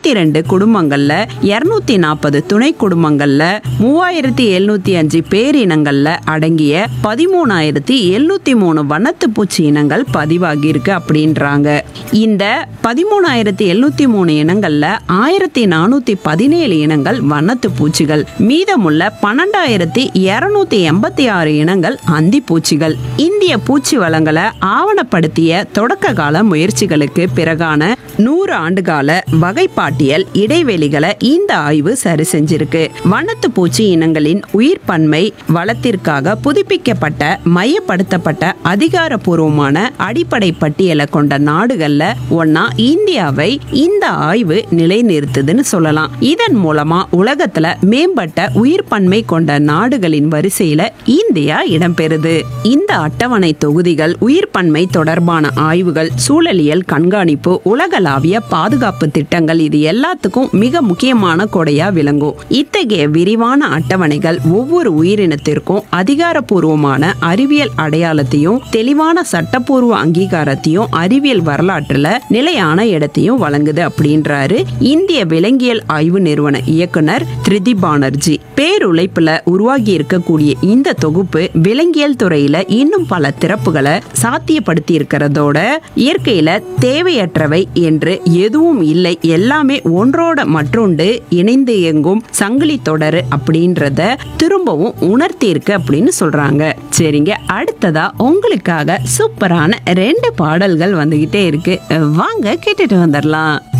தொண்ணூத்தி ரெண்டு குடும்பங்கள்ல இருநூத்தி நாற்பது துணை குடும்பங்கள்ல மூவாயிரத்தி எழுநூத்தி அஞ்சு பேரினங்கள்ல அடங்கிய பதிமூணாயிரத்தி எழுநூத்தி மூணு வண்ணத்து பூச்சி இனங்கள் பதிவாகி இருக்கு அப்படின்றாங்க இந்த பதிமூணாயிரத்தி எழுநூத்தி மூணு இனங்கள்ல ஆயிரத்தி நானூத்தி பதினேழு இனங்கள் வண்ணத்து பூச்சிகள் மீதமுள்ள பன்னெண்டாயிரத்தி இருநூத்தி எண்பத்தி ஆறு இனங்கள் அந்தி பூச்சிகள் இந்திய பூச்சி வளங்களை ஆவணப்படுத்திய தொடக்க கால முயற்சிகளுக்கு பிறகான நூறு ஆண்டுகால வகைப்பாட்டியல் இடைவெளிகளை இந்த ஆய்வு சரி செஞ்சிருக்கு வண்ணத்து பூச்சி இனங்களின் உயிர் பன்மை வளத்திற்காக புதுப்பிக்கப்பட்ட மையப்படுத்தப்பட்ட அதிகாரப்பூர்வமான அடிப்படை பட்டியலை கொண்ட நாடுகள்ல ஒன்னா இந்தியாவை இந்த ஆய்வு நிலைநிறுத்துதுன்னு சொல்லலாம் இதன் மூலமா உலகத்துல மேம்பட்ட உயிர் பன்மை கொண்ட நாடுகளின் வரிசையில இந்தியா இடம்பெறுது இந்த அட்டவணை தொகுதிகள் உயிர் பன்மை தொடர்பான ஆய்வுகள் சூழலியல் கண்காணிப்பு உலகளாவிய பாதுகாப்பு திட்டங்கள் இது எல்லாத்துக்கும் மிக முக்கியமான கொடையா விளங்கும் இத்தகைய விரிவான அட்டவணைகள் ஒவ்வொரு உயிரினத்திற்கும் அதிகாரப்பூர்வமான அறிவியல் அடையாளத்தையும் தெளிவான சட்டப்பூர்வ அங்கீகாரத்தையும் அறிவியல் வரலாற்றுல நிலையான இடத்தையும் வழங்குது அப்படின்றாரு இந்திய விலங்கியல் ஆய்வு நிறுவன இயக்குனர் திருதி பானர்ஜி பேருழைப்புல உருவாகி இருக்கக்கூடிய இந்த தொகுப்பு விலங்கியல் துறையில இன்னும் பல திறப்புகளை சாத்தியப்படுத்தி இருக்கிறதோட இயற்கையில தேவையற்றவை என்று எதுவும் இல்லை எல்லாமே ஒன்றோட மற்றொன்று இணைந்து இயங்கும் சங்கிலி தொடர் அப்படின்றத திரும்பவும் உணர்த்தி இருக்கு அப்படின்னு சொல்றாங்க சரிங்க அடுத்ததா உங்களுக்காக சூப்பரான ரெண்டு பாடல்கள் வந்துகிட்டே இருக்கு வாங்க கேட்டுட்டு வந்துடலாம்